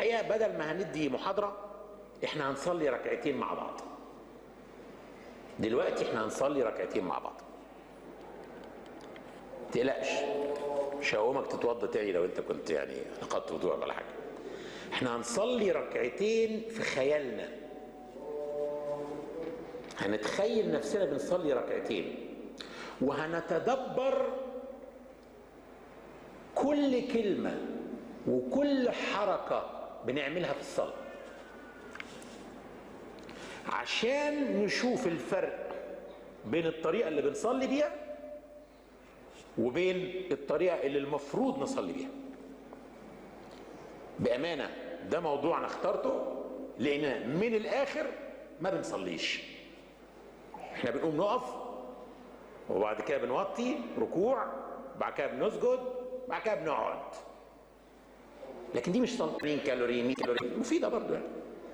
الحقيقه بدل ما هندي محاضره احنا هنصلي ركعتين مع بعض دلوقتي احنا هنصلي ركعتين مع بعض تقلقش مش هقومك تتوضى تاني لو انت كنت يعني نقضت وضوء ولا حاجه احنا هنصلي ركعتين في خيالنا هنتخيل نفسنا بنصلي ركعتين وهنتدبر كل كلمة وكل حركة بنعملها في الصلاة عشان نشوف الفرق بين الطريقة اللي بنصلي بيها وبين الطريقة اللي المفروض نصلي بيها بأمانة ده موضوع أنا اخترته لأن من الآخر ما بنصليش احنا بنقوم نقف وبعد كده بنوطي ركوع بعد كده بنسجد بعد كده بنقعد لكن دي مش صلاة 20 كالوري 100 كالوري مفيدة برضه يعني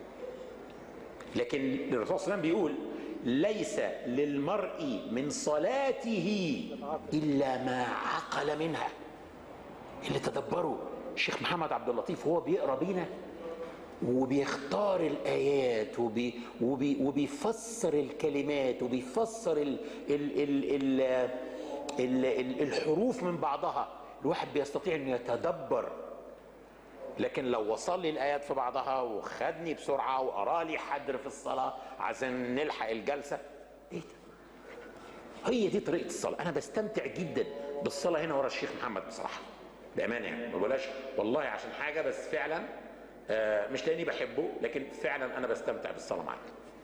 لكن الرسول صلى الله عليه وسلم بيقول ليس للمرء من صلاته إلا ما عقل منها اللي تدبروا الشيخ محمد عبد اللطيف وهو بيقرا بينا وبيختار الايات وبي وبي وبيفسر الكلمات وبيفسر ال ال ال ال ال ال الحروف من بعضها الواحد بيستطيع انه يتدبر لكن لو وصل لي الايات في بعضها وخدني بسرعه وقرا لي حدر في الصلاه عشان نلحق الجلسه ايه ده؟ هي دي طريقه الصلاه انا بستمتع جدا بالصلاه هنا ورا الشيخ محمد بصراحه بامانه يعني ما بقولهاش والله عشان حاجه بس فعلا آه مش لاني بحبه لكن فعلا انا بستمتع بالصلاه معاك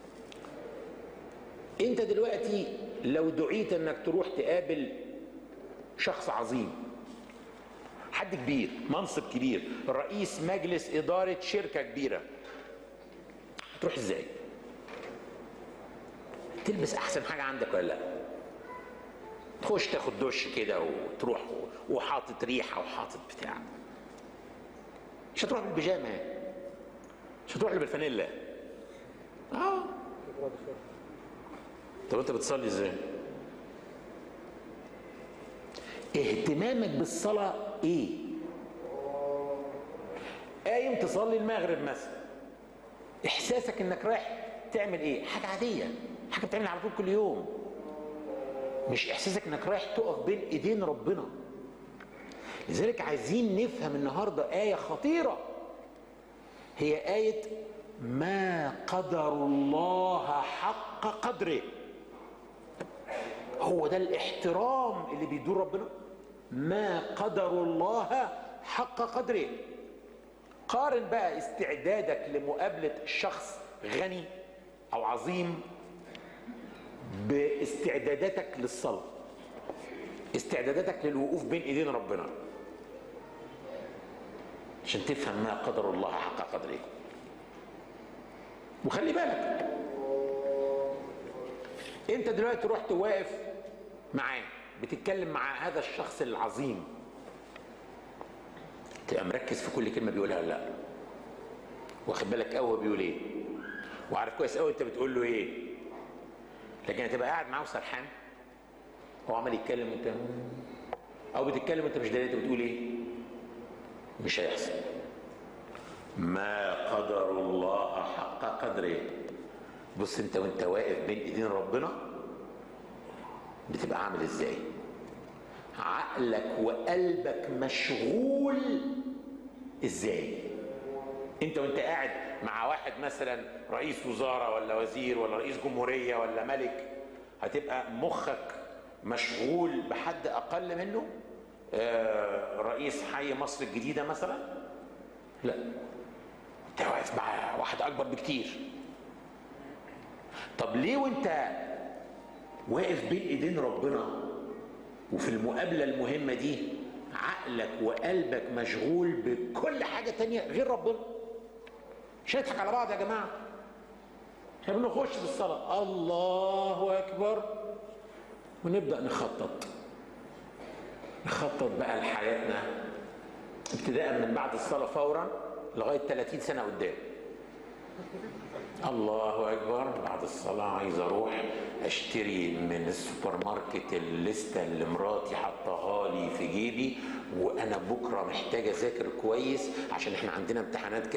انت دلوقتي لو دعيت انك تروح تقابل شخص عظيم حد كبير منصب كبير رئيس مجلس اداره شركه كبيره تروح ازاي تلبس احسن حاجه عندك ولا لا تخش تاخد دش كده وتروح وحاطط ريحه وحاطط بتاع مش هتروح بالبيجامه مش هتروح بالفانيلا اه طب انت بتصلي ازاي اهتمامك بالصلاه ايه قايم تصلي المغرب مثلا احساسك انك رايح تعمل ايه حاجه عاديه حاجه بتعمل على طول كل يوم مش احساسك انك رايح تقف بين ايدين ربنا لذلك عايزين نفهم النهارده ايه خطيره هي ايه ما قدر الله حق قدره هو ده الاحترام اللي بيدور ربنا ما قدر الله حق قدره قارن بقى استعدادك لمقابلة شخص غني أو عظيم باستعداداتك للصلاة استعداداتك للوقوف بين ايدين ربنا عشان تفهم ما قدر الله حق قدره وخلي بالك انت دلوقتي رحت واقف معاه بتتكلم مع هذا الشخص العظيم تبقى مركز في كل كلمه بيقولها ولا لا واخد بالك قوي هو بيقول ايه وعارف كويس قوي انت بتقول له ايه لكن هتبقى قاعد معاه وسرحان هو عمال يتكلم وانت او بتتكلم وانت مش داري انت بتقول ايه مش هيحصل ما قدر الله حق قدره بص انت وانت واقف بين ايدين ربنا بتبقى عامل ازاي عقلك وقلبك مشغول ازاي انت وانت قاعد مع واحد مثلا رئيس وزاره ولا وزير ولا رئيس جمهوريه ولا ملك هتبقى مخك مشغول بحد اقل منه آه رئيس حي مصر الجديده مثلا لا انت واقف مع واحد اكبر بكتير طب ليه وانت واقف بين ايدين ربنا وفي المقابله المهمه دي عقلك وقلبك مشغول بكل حاجه تانية غير ربنا مش هنضحك على بعض يا جماعه احنا بنخش في الصلاه الله اكبر ونبدا نخطط نخطط بقى لحياتنا ابتداء من بعد الصلاه فورا لغايه 30 سنه قدام الله اكبر بعد الصلاه عايز اروح اشتري من السوبر ماركت الليسته اللي مراتي حطاها لي في جيبي وانا بكره محتاج اذاكر كويس عشان احنا عندنا امتحانات